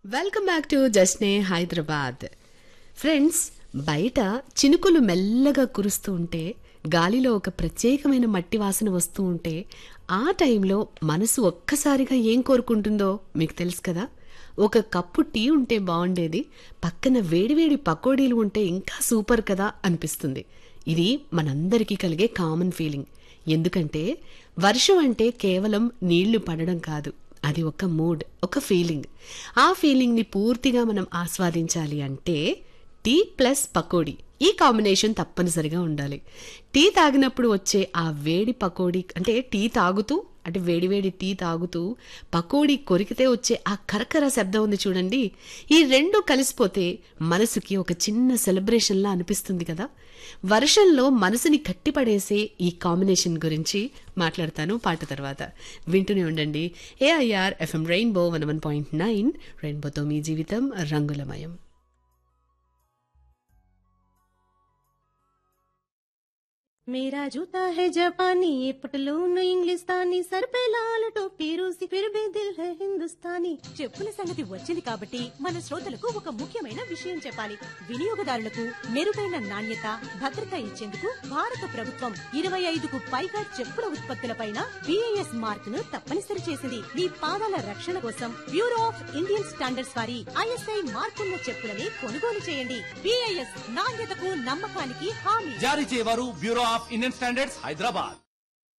welcome back to Jashne Hyderabad friends బయట చినుకులు మెల్లగా కురుస్తూ ఉంటే గాలిలో ఒక ప్రత్యేకమైన మట్టి వాసన వస్తూ ఉంటే ఆ టైంలో మనసు ఒక్కసారిగా ఏం కోరుకుంటుందో మీకు తెలుసు కదా ఒక కప్పు టీ ఉంటే బాగుండేది పక్కన వేడివేడి పకోడీలు ఉంటే ఇంకా సూపర్ కదా అనిపిస్తుంది ఇది మనందరికీ కలిగే కామన్ ఫీలింగ్ ఎందుకంటే వర్షం అంటే కేవలం నీళ్లు పడడం కాదు అది ఒక మూడ్ ఒక ఫీలింగ్ ఆ ఫీలింగ్ని పూర్తిగా మనం ఆస్వాదించాలి అంటే టీ ప్లస్ పకోడీ ఈ కాంబినేషన్ తప్పనిసరిగా ఉండాలి టీ తాగినప్పుడు వచ్చే ఆ వేడి పకోడీ అంటే టీ తాగుతూ అంటే వేడివేడి టీ తాగుతూ పకోడీ కొరికితే వచ్చే ఆ కరకర శబ్దం ఉంది చూడండి ఈ రెండు కలిసిపోతే మనసుకి ఒక చిన్న సెలబ్రేషన్లా అనిపిస్తుంది కదా వర్షంలో మనసుని కట్టిపడేసే ఈ కాంబినేషన్ గురించి మాట్లాడతాను పాట తర్వాత వింటూనే ఉండండి AIR FM rainbow one one point nine రెయిన్బోతో మీ జీవితం రంగులమయం मेरा जूता है जापानी ये पटलून इंग्लिस्तानी सर पे लाल टोपी रूसी फिर भी दिल है हिंदुस्तानी చెప్పుల సంగతి వచ్చింది కాబట్టి మన శ్రోతలకు ఒక ముఖ్యమైన విషయం చెప్పాలి వినియోగదారులకు మెరుగైన నాణ్యత భద్రత ఇచ్చేందుకు భారత ప్రభుత్వం ఇరవై ఐదుకు పైగా చెప్పుల ఉత్పత్తులపైన బిఐఎస్ మార్క్ ను తప్పనిసరి చేసింది మీ పాదాల రక్షణ కోసం బ్యూరో ఆఫ్ ఇండియన్ స్టాండర్డ్స్ వారి ఐఎస్ఐ మార్కున్న చెప్పులని కొనుగోలు చేయండి బిఐఎస్ నాణ్యతకు నమ్మకానికి హామీ జారీ చేయవారు bureau of Indian standards Hyderabad